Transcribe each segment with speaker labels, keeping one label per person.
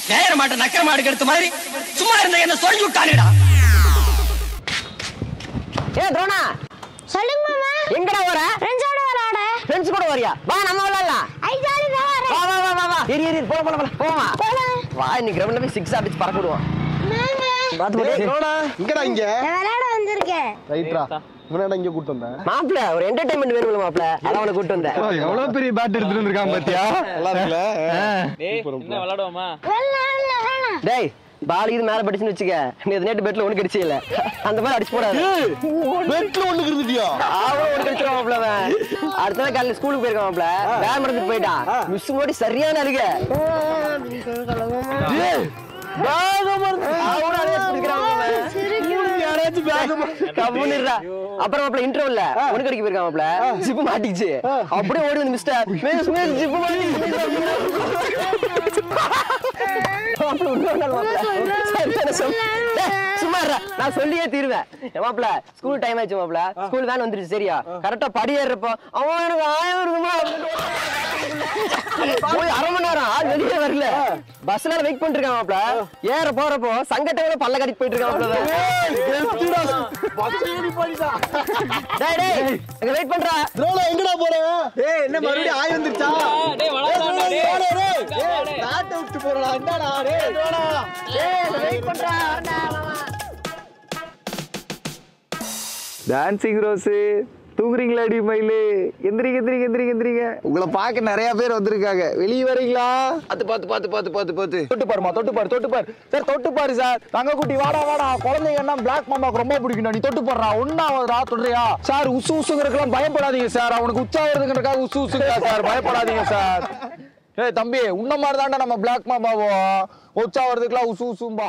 Speaker 1: நேர மாட்ட நக்கர மாடு எடுத்த மாதிரி சும்மா இருந்த என்ன சொல்லி விட்டானேடா
Speaker 2: ஏ துரோணா
Speaker 3: சொல்லுங்க மாமா
Speaker 2: எங்கடா வர
Speaker 3: ஃப்ரெண்ட்ஸோட விளையாட
Speaker 2: ஃப்ரெண்ட்ஸ் கூட வரியா வா நம்ம விளையாடலாம்
Speaker 3: ஐ ஜாலி தான் வரேன்
Speaker 2: வா வா வா வா வா ஏறி ஏறி போலாம் போலாம் போலாம் போமா
Speaker 3: போலாம்
Speaker 2: வா இன்னைக்கு கிரவுண்ட்ல போய் சிக்ஸ் அடிச்சு பறக்க விடுவோம்
Speaker 3: மாமா
Speaker 2: பாத்து பாத்து
Speaker 4: இங்கடா இங்க
Speaker 3: நான் விளையாட வந்திருக்கேன்
Speaker 4: ரைட்ரா இவனடா இங்க கூட்டு வந்தேன்
Speaker 2: மாப்பிள ஒரு என்டர்டைன்மெண்ட் வேணும் மாப்பிள அதான் உனக்கு கூட்டு வந்தேன்
Speaker 4: எவ்வளவு பெரிய பேட் எடுத்துட்டு வந்திருக்கான் பாத்தியா நல்லா இருக்குல்ல
Speaker 5: என்ன விளையாடுவோமா
Speaker 3: விளையாடல வேணாம்
Speaker 2: டேய் பால் இது மேல படிச்சுன்னு வச்சுக்க நேத்து நேட்டு பெட்ல ஒண்ணு கடிச்சு இல்ல அந்த மாதிரி அடிச்சு போடாது
Speaker 4: பெட்ல ஒண்ணு இருந்துட்டியா
Speaker 2: அவன் ஒண்ணு கடிச்சிருவான் மாப்பிள அவன் அடுத்த நாள் காலையில ஸ்கூலுக்கு போயிருக்கான் மாப்பிள வேலை மறந்துட்டு போயிட்டான் மிஸ் மோடி சரியான அழுக அவனும் அதே வச்சிருக்கிறான் மாப்பிள. கம்முன்னு இருடா. அப்புறம் மாப்பிள இன்டர்வல்ல ஒண்ணு கடிக்க போயிருக்கான் மாப்பிள ஜிப்பு மாட்டிக்கிச்சு அப்படியே ஓடி வந்து மிஸ்டர் மிஸ் மிஸ் ஜிப்பு மாப்பிள இன்னொரு நாள் மாப்பிள சரியான சொல். டேய், சும்மா இருடா. நான் சொல்லியே தீருவேன் ஏன் மாப்பிள ஸ்கூல் டைம் ஆயிடுச்சு மாப்பிள ஸ்கூல் வேன் வந்துருச்சு சரியா கரெக்டா படி ஏறப்போ அவன் எனக்கு ஆயம் இருக்குமா போய் அரை மணி நேரம் ஆள் வெளியே வரல பஸ்ல வெயிட் பண்ணிட்டு இருக்கான் மாப்பிள ஏற போறப்போ சங்கட்டோட பல்ல கட்டிட்டு போயிட்டு இருக்கான் மாப்பிள டேய் டேய் அங்க வெயிட் பண்றா
Speaker 4: த்ரோலா எங்கடா போற ஏய் என்ன மறுபடியும் ஆய் வந்துருச்சா
Speaker 5: டேய் விளையாடுடா டேய்
Speaker 4: பேட் விட்டு போறடா என்னடா டேய் த்ரோலா
Speaker 2: வெயிட் பண்றா
Speaker 6: டான்சிங் ரோஸு தூங்குறீங்களாடி மயிலு எந்திரிங்க எந்திரிங்க எந்திரிங்க எந்திரிங்க உங்களை பார்க்க நிறைய பேர் வந்திருக்காங்க வெளியே வரீங்களா பார்த்து பார்த்து பார்த்து பார்த்து பார்த்து பார்த்து தொட்டு பாருமா தொட்டு பாரு தொட்டு பாரு சார் தொட்டு பாரு சார் தங்க குட்டி வாடா வாடா குழந்தைங்கன்னா பிளாக் மாமாக்கு ரொம்ப பிடிக்கும் நீ தொட்டு பாடுறா ஒன்னாவதுடா தொடுறியா சார் உசு உசுங்கிறதுக்கெல்லாம் பயப்படாதீங்க சார் அவனுக்கு உற்சாகிறதுங்கிறதுக்காக உசு உசுங்க சார் பயப்படாதீங்க சார் ஏய் தம்பி உன்ன மாதிரி தாண்டா நம்ம பிளாக் மாமாவும் உற்சாகிறதுக்கெல்லாம் உசு உசும்பா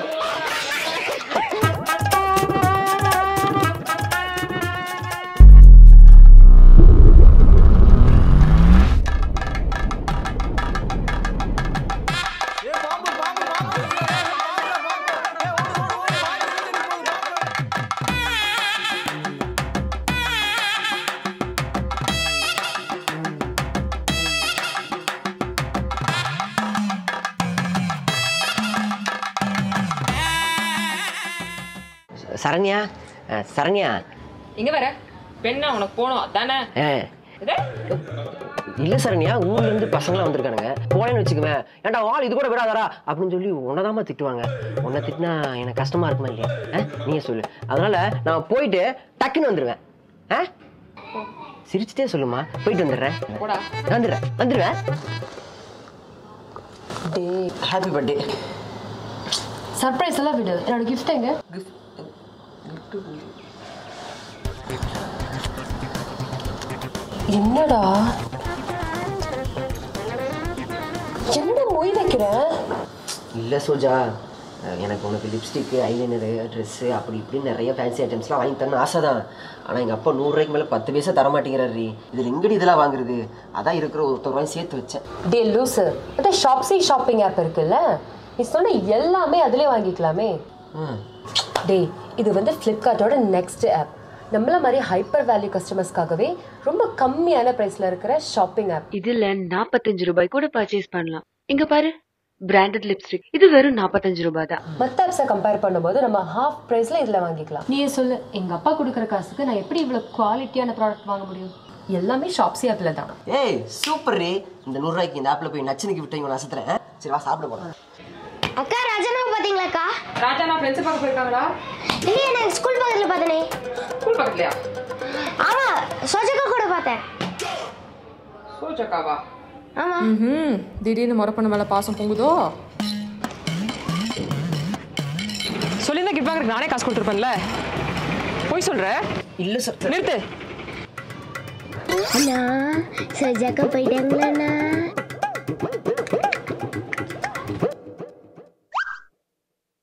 Speaker 2: சரண்யா அஹ், சரண்யா
Speaker 7: எங்க வர பெண்ணா உனக்கு போகணும் அதானே
Speaker 2: அஹ்,
Speaker 7: இது?
Speaker 2: இல்ல சரண்யா ஊர்ல இருந்து பசங்களாம் வந்திருக்கானுங்க போனேன்னு வச்சுக்குவேன் ஏன்டா ஆள் இது கூட விடாதடா அப்படின்னு சொல்லி உன்னதாம திட்டுவாங்க உன்னை திட்டினா எனக்கு கஷ்டமா இருக்குமா இல்லையா அஹ், நீயே சொல்லு அதனால நான் போயிட்டு டக்குன்னு வந்துடுவேன் அஹ்? சிரிச்சுட்டே சொல்லுமா போயிட்டு வந்துடுறேன்
Speaker 7: போடா
Speaker 2: வந்துடுறேன் வந்துடுவேன் ஹாப்பி பர்த்டே
Speaker 8: சர்ப்ரைஸ் எல்லாம் விடு என்னோட கிஃப்ட் எங்க என்னடா என்னடா மொய் வைக்கிற
Speaker 2: இல்லை சோஜா அஹ் எனக்கு உனக்கு லிப்ஸ்டிக்கு ஐலைனரு ட்ரெஸ்ஸு அப்படி இப்படின்னு நிறைய ஃபேன்சி ஐட்டம்ஸ்லாம் வாங்கி தரணும் ஆசை தான் ஆனால் எங்கள் அப்பா நூறுரூவாய்க்கு மேலே பத்து பைசா தர மாட்டேங்கிறாரு இதில் எங்கடி இதெல்லாம் வாங்குறது அதான் இருக்கிற ஒருத்தர் ரூபாய் சேர்த்து வச்சேன்
Speaker 8: டே லூசு அதான் ஷாப்ஸி ஷாப்பிங் ஆப் இருக்குல்ல நீ சொன்ன எல்லாமே அதிலே வாங்கிக்கலாமே டேய் இது வந்து ஃப்ளிப்கார்ட்டோட நெக்ஸ்ட் ஆப் நம்மள மாதிரி ஹைப்பர் வேல்யூ கஸ்டமர்ஸ்க்காகவே ரொம்ப கம்மியான பிரைஸ்ல இருக்கிற ஷாப்பிங் ஆப்
Speaker 9: இதுல நாற்பத்தஞ்சு ரூபாய் கூட பர்ச்சேஸ் பண்ணலாம் இங்க பாரு பிராண்டட் லிப்ஸ்டிக் இது வெறும் நாற்பத்தஞ்சு ரூபாய் தான்
Speaker 8: மற்ற ஆப்ஸை கம்பேர் பண்ணும்போது நம்ம ஹாஃப் ப்ரைஸ்ல இதுல வாங்கிக்கலாம் நீயே சொல்லு எங்க அப்பா கொடுக்குற காசுக்கு நான் எப்படி இவ்வளவு குவாலிட்டியான ப்ராடக்ட் வாங்க முடியும் எல்லாமே ஷாப்ஸி ஆப்ல தான்
Speaker 2: ஏய் சூப்பர் ரே இந்த நூறுரூவாய்க்கு இந்த ஆப்பில் போய் நச்சனுக்கு விட்டு இவன் நசுத்துறேன் சரி வா சாப்பிட போகிறேன்
Speaker 3: அக்கா ராஜானா பாத்தீங்களாக்கா
Speaker 7: ராஜா நான் ஃப்ரெண்ட்ஸ் பார்க்க போயிருக்காங்களா
Speaker 3: இல்லையே நான் ஸ்கூல் பக்கத்துல பார்த்தனே
Speaker 7: ஸ்கூல் பக்கத்துலயா
Speaker 3: ஆமா சோஜக்கா கூட பார்த்தேன்
Speaker 7: சோச்சக்காவா
Speaker 3: ஆமா
Speaker 7: ம் திடீர்னு முறப்பண்ண மேல பாசம் பொங்குதோ சொல்லியிருந்தா கிஃப்ட் வாங்குறதுக்கு நானே காசு கொடுத்துருப்பேன்ல போய் சொல்ற
Speaker 2: இல்லை சார்
Speaker 7: நிறுத்து
Speaker 3: அண்ணா சோஜாக்கா போயிட்டாங்களாண்ணா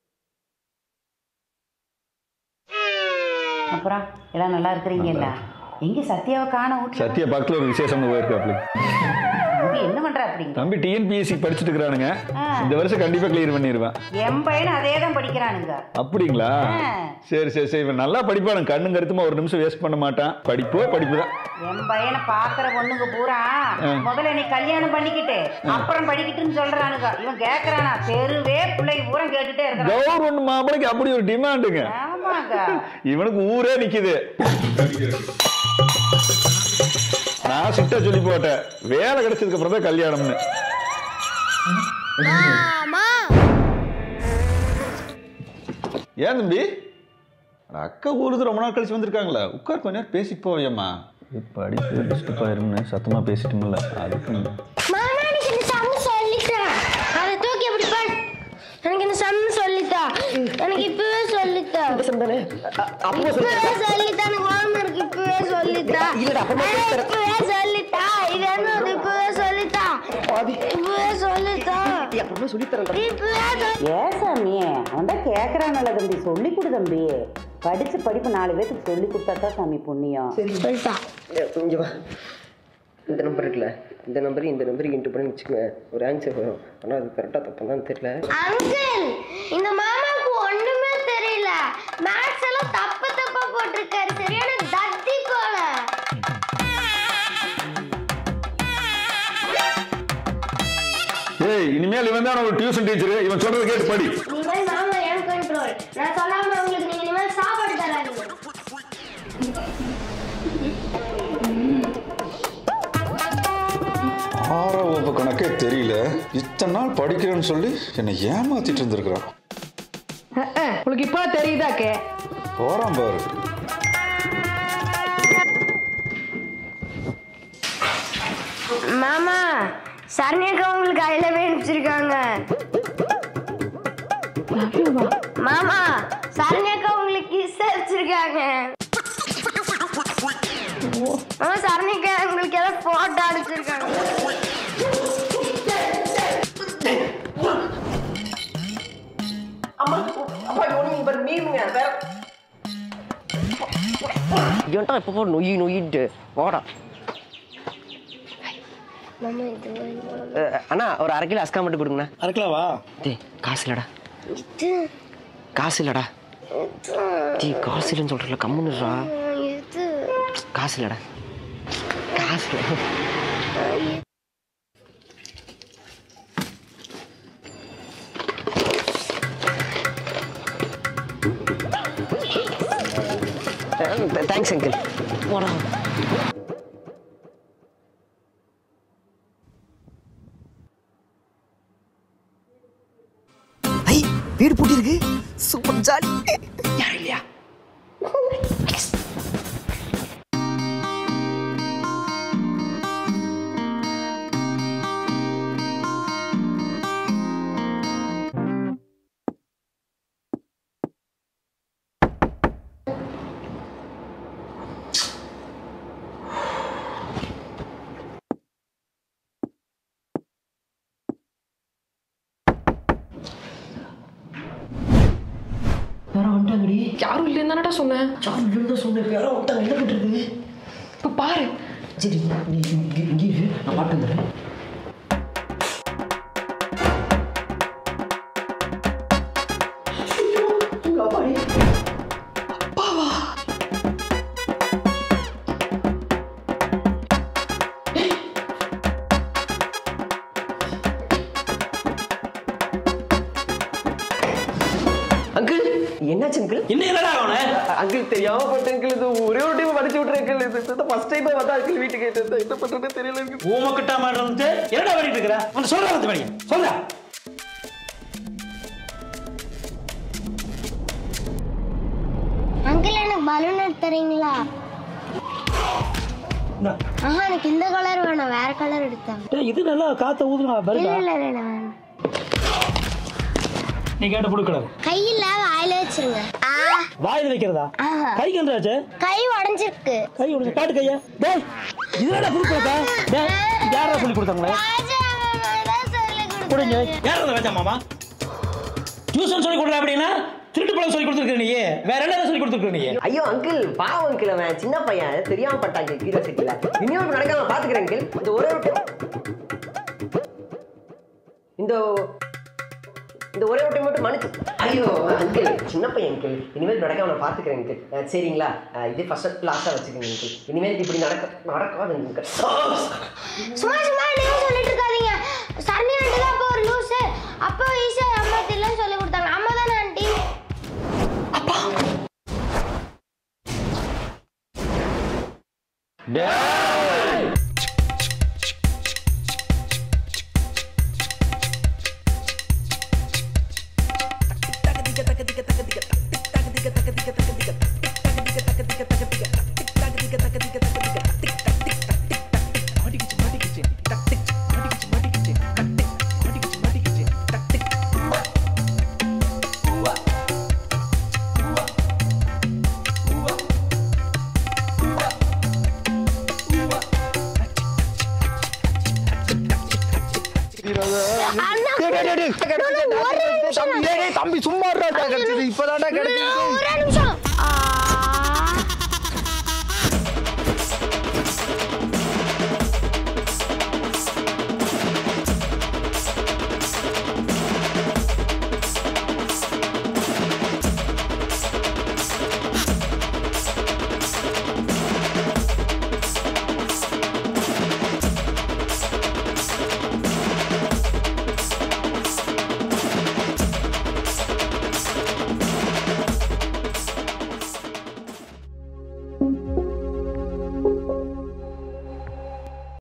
Speaker 10: அப்புறம் எல்லாம் நல்லா இருக்கிறீங்கல்ல எங்க சத்யாவை காண வீட்டுல
Speaker 11: சத்யா பக்கத்துல ஒரு விசேஷம்னு போயிருக்காப்ல
Speaker 10: தம்பி என்ன பண்ற அப்படிங்க
Speaker 11: தம்பி டிஎன்பிஎஸ்சி படிச்சுட்டு இருக்கிறானுங்க
Speaker 10: ஆ.
Speaker 11: இந்த வருஷம் கண்டிப்பா கிளியர் பண்ணிடுவேன்
Speaker 10: என் பையனும் அதே தான் படிக்கிறானுங்க
Speaker 11: அப்படிங்களா
Speaker 10: ஆ.
Speaker 11: சரி சரி சரி இவன் நல்லா படிப்பானு கண்ணு கருத்துமா ஒரு நிமிஷம் வேஸ்ட் பண்ண மாட்டான் படிப்போ படிப்பு தான்
Speaker 10: என் பையனை பாக்குற பொண்ணுங்க பூரா
Speaker 11: ஆ.
Speaker 10: முதல்ல நீ கல்யாணம் பண்ணிக்கிட்டு அப்புறம் படிக்கிட்டுன்னு சொல்றானுங்க இவன் கேக்குறானா தெருவே பிள்ளைங்க பூரா கேட்டுட்டே இருக்கிறான்
Speaker 11: கவர்மெண்ட் மாப்பிளைக்கு அப்படி ஒரு டிமாண்டுங்க
Speaker 10: ஆமாங்க
Speaker 11: இவனுக்கு ஊரே நிக்குது நான் சிட்ட சொல்லி போட்டேன் வேலை கிடைச்சதுக்கு அப்புறம் தான் கல்யாணம்னு ஏன் தம்பி அட, அக்கா ஊருக்கு ரொம்ப நாள் கழிச்சு வந்திருக்காங்களா உட்கார் கொஞ்ச நேரம் பேசிட்டு போவியம்மா படிப்பு டிஸ்டர்ப் ஆயிரும்னு சத்தமா பேசிட்டுமில்ல அதுக்கு
Speaker 3: மாமா எனக்கு இந்த சம்மு சொல்லித்தா அதை தூக்கி அப்படி பாரு எனக்கு இந்த சம்மு சொல்லித்தா எனக்கு இப்பவே சொல்லித்தா இப்பவே சொல்லித்தா எனக்கு ஹோம் இருக்கு இப்பவே சொல்லித்தா எனக்கு இப்பவே சொல்லித்தா இது என்ன அது இப்பவே சொல்லித்தா இப்பவே சொல்லித்தா இப்பவே சொல்லி-
Speaker 10: ஏன் சாமி அவன் தான் கேக்குறான்ல தம்பி சொல்லி கொடு தம்பி படிச்ச படிப்பு நாலு பேருக்கு சொல்லி கொடுத்தா தான் சாமி புண்ணியம்
Speaker 2: இங்க வா இந்த நம்பர் இருக்குல்ல இந்த நம்பர் இந்த நம்பருக்கு இன்ட்டு பண்ணி வச்சுக்கோங்க ஒரு ஆன்சர் வரும் ஆனால் அது கரெக்டாக தப்பான்னு தெரியல
Speaker 3: அங்கிள் இந்த மாமாவுக்கு ஒண்ணுமே தெரியல மேத்ஸ் எல்லாம் தப்பு தப்பா போட்டிருக்காரு சரியான தத்தி போல
Speaker 11: ஏய் இனிமேல் இவன் தான் ஒரு டியூஷன் டீச்சர் இவன் சொல்றதை கேட்டு படி
Speaker 3: இனிமேல் மாமா என் கண்ட்ரோல் நான் சொல்லாம உங்களுக்கு நீங்க இனிமேல் சாப்பாடு தராதீங்க
Speaker 11: ஆறாம் வகுப்பு கணக்கே தெரியல இத்தனை நாள் படிக்கிறேன்னு சொல்லி என்னை ஏமாத்திட்டு இருந்திருக்கிறான்
Speaker 7: உங்களுக்கு இப்போ தெரியுதாக்கே
Speaker 11: போறான் பாரு
Speaker 3: மாமா சரண்யக்கா உங்களுக்கு ஐ லவ் அனுப்பிச்சிருக்காங்க மாமா சரண்யக்கா உங்களுக்கு கிஸ் அனுப்பிச்சிருக்காங்க மாமா சரண்யக்கா உங்களுக்கு ஏதோ போட்டோ அனுப்பிச்சிருக்காங்க
Speaker 2: இவன்ட்டா எப்போ நொய் நொய்ட்டு போடா
Speaker 3: மாமா இது
Speaker 2: அஹ், அண்ணா ஒரு அரை கிலோ அஸ்கா மட்டும் கொடுங்கண்ணா
Speaker 4: அரைக்கலாவா
Speaker 2: டேய் காசு இல்லடா
Speaker 3: இது
Speaker 2: காசு இல்லடா டேய் காசு இல்லைன்னு சொல்கிறல கம்முன்னுடா
Speaker 3: இது
Speaker 2: காசு இல்லடா காசு இல்ல. தேங்க்ஸ் அங்கிள் போடா
Speaker 1: ஐ வீடு பூட்டி இருக்கு சூப்பர் ஜாலி யாரும் இல்லையா
Speaker 2: யாரும் வந்துட்டாங்கடி
Speaker 7: யாரும் இல்லைன்னு தானடா சொன்னேன்
Speaker 2: யாரும் இல்லைன்னு தான் சொன்னேன் யாரும் வந்துட்டாங்க என்ன பண்ணுறது
Speaker 7: இப்போ பாரு
Speaker 2: சரி நீ இங்கே இங்கே இரு நான் பாட்டு வந்துடுறேன் அங்கிள் என்னாச்சு அங்கிள்
Speaker 1: இன்னும் என்னடா அவன
Speaker 2: அங்கிள் தெரியாம போட்ட அங்கிள் இது ஒரே ஒரு டைம் படிச்சு விட்றேன் அங்கிள் இது ஃபர்ஸ்ட் டைம் வந்தா அங்கிள் வீட்டுக்கு இது என்ன பண்றதுன்னு தெரியல அங்கிள்
Speaker 1: ஊமக்கிட்டா மாட்டேன் என்னடா பண்ணிட்டு இருக்கிற அவன் சொல்ற வந்து படிங்க சொல்றா
Speaker 3: அங்கிள் எனக்கு பலூன் எடுத்து தரீங்களா ஆஹா எனக்கு இந்த கலர் வேணாம் வேற கலர் எடுத்தாங்க
Speaker 1: டேய், இது நல்லா காத்த ஊதுனா
Speaker 3: இல்ல
Speaker 1: வருதா
Speaker 3: இல்ல இல்ல வேணாம்
Speaker 1: நீ கேட்டு கொடுக்கூடாது
Speaker 3: கையில வாயில வச்சிருங்க ஆ
Speaker 1: வாயில வைக்கிறதா
Speaker 3: ஆஹா.
Speaker 1: கை கண்டாச்சு
Speaker 3: கை உடைஞ்சிருக்கு
Speaker 1: கை உடைச்சு காட்டு கையா டேய் இதுடா கொடுக்கறதா டேய் யாரா சொல்லி கொடுத்தாங்களே
Speaker 3: ராஜா மாமா தான் சொல்லி
Speaker 1: கொடுங்க
Speaker 3: கொடுத்தாங்க
Speaker 1: யார் அந்த ராஜா மாமா டியூஷன் சொல்லி கொடுறா அப்படின்னா திருட்டு பழம் சொல்லி கொடுத்துருக்க நீ வேற என்ன சொல்லி கொடுத்துருக்க நீ
Speaker 2: ஐயோ அங்கிள் பாவம் அங்கிள் அவன் சின்ன பையன் தெரியாம பட்டாங்க கியூரியாசிட்டியில இனியும் நடக்காம பாத்துக்கிறேன் அங்கிள் இந்த ஒரே ஒரு time- இந்த இந்த ஒரே ஒரு டைம் மட்டும் மன்னிச்சு ஐயோ அங்கிள் சின்ன பையன் அங்கிள் இனிமேல் நடக்காம நான் பாத்துக்கிறேன் அங்கிள் அஹ், சரிங்களா அஹ், இது ஃபர்ஸ்ட் லாஸ்டா வச்சுக்கோங்க அங்கிள் இனிமேல் இப்படி நடக்க நடக்காது அங்கிள்
Speaker 3: சும்மா சும்மா நீங்க சொல்லிட்டு இருக்காதீங்க சரணி ஆண்டி தான் அப்போ ஒரு லூசு அப்போ ஈஸியா அம்மா தெரியலன்னு சொல்லி கொடுத்தாங்க அம்மா தானே ஆண்டி
Speaker 6: தம்பி சும்மா இருடா, கிடைச்சது இப்பதான்டா கிடைச்சது
Speaker 3: ஒரே நிமிஷம்